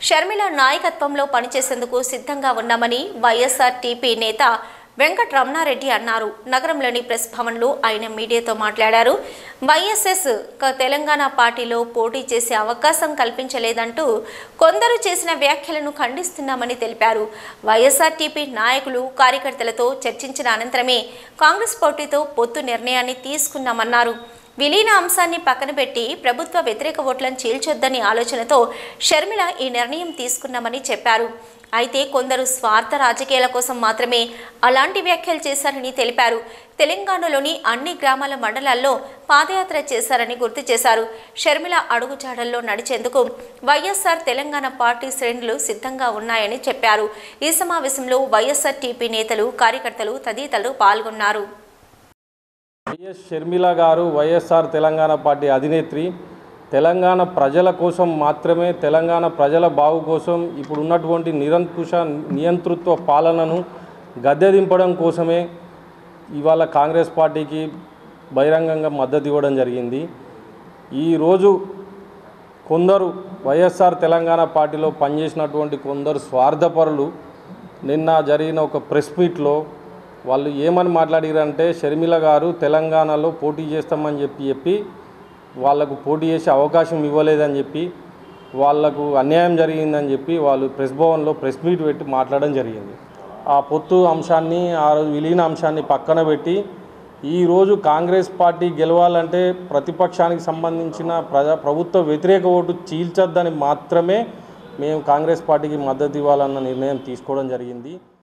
షర్మిల నాయకత్వంలో పనిచేసేందుకు సిద్ధంగా ఉన్నామని వైఎస్ఆర్ టీపీ నేత వెంకట రమణారెడ్డి అన్నారు నగరంలోని ప్రెస్ భవన్లో ఆయన మీడియాతో మాట్లాడారు వైఎస్ఎస్ క- తెలంగాణ పార్టీలో పోటీ చేసే అవకాశం కల్పించలేదంటూ కొందరు చేసిన వ్యాఖ్యలను ఖండిస్తున్నామని తెలిపారు వైఎస్ఆర్టీపీ నాయకులు కార్యకర్తలతో చర్చించిన అనంతరమే కాంగ్రెస్ పార్టీతో పొత్తు నిర్ణయాన్ని తీసుకున్నామన్నారు విలీన అంశాన్ని పక్కన పెట్టి ప్రభుత్వ వ్యతిరేక ఓట్లను చీల్చొద్దని ఆలోచనతో షర్మిల ఈ నిర్ణయం తీసుకున్నామని చెప్పారు అయితే కొందరు స్వార్థ రాజకీయాల కోసం మాత్రమే అలాంటి వ్యాఖ్యలు చేశారని తెలిపారు తెలంగాణలోని అన్ని గ్రామాల మండలాల్లో పాదయాత్ర చేశారని గుర్తు చేశారు షర్మిల అడుగుజాడల్లో నడిచేందుకు వైఎస్ఆర్ తెలంగాణ పార్టీ శ్రేణులు సిద్ధంగా ఉన్నాయని చెప్పారు ఈ సమావేశంలో వైఎస్ఆర్ టీపీ నేతలు కార్యకర్తలు తదితరులు పాల్గొన్నారు YS Sharmila garu YSR Telangana party అధినేత్రి తెలంగాణ ప్రజల కోసం మాత్రమే తెలంగాణ ప్రజల బాగు కోసం ఇప్పుడు ఉన్నటువంటి నిరంకుశ నియంతృత్వ పాలనను గద్దె దింపడం కోసమే ఇవాళ కాంగ్రెస్ పార్టీకి బహిరంగంగా మద్దతు ఇవ్వడం జరిగింది ఈరోజు కొందరు వైఎస్ఆర్ తెలంగాణ పార్టీలో పనిచేసినటువంటి కొందరు స్వార్థపరులు నిన్న జరిగిన ఒక ప్రెస్ మీట్లో వాళ్ళు ఏమని మాట్లాడారంటే షర్మిల గారు తెలంగాణలో పోటీ చేస్తామని చెప్పి చెప్పి వాళ్లకు పోటీ చేసే అవకాశం ఇవ్వలేదని చెప్పి వాళ్లకు అన్యాయం జరిగిందని చెప్పి వాళ్ళు ప్రెస్ భవన్లో ప్రెస్ మీట్ పెట్టి మాట్లాడడం జరిగింది ఆ పొత్తు అంశాన్ని ఆ రోజు విలీన అంశాన్ని పక్కన పెట్టి ఈరోజు కాంగ్రెస్ పార్టీ గెలవాలంటే ప్రతిపక్షానికి సంబంధించిన ప్రజా ప్రభుత్వ వ్యతిరేక ఓటు చీల్చొద్దని మాత్రమే మేము కాంగ్రెస్ పార్టీకి మద్దతు ఇవ్వాలన్న నిర్ణయం తీసుకోవడం జరిగింది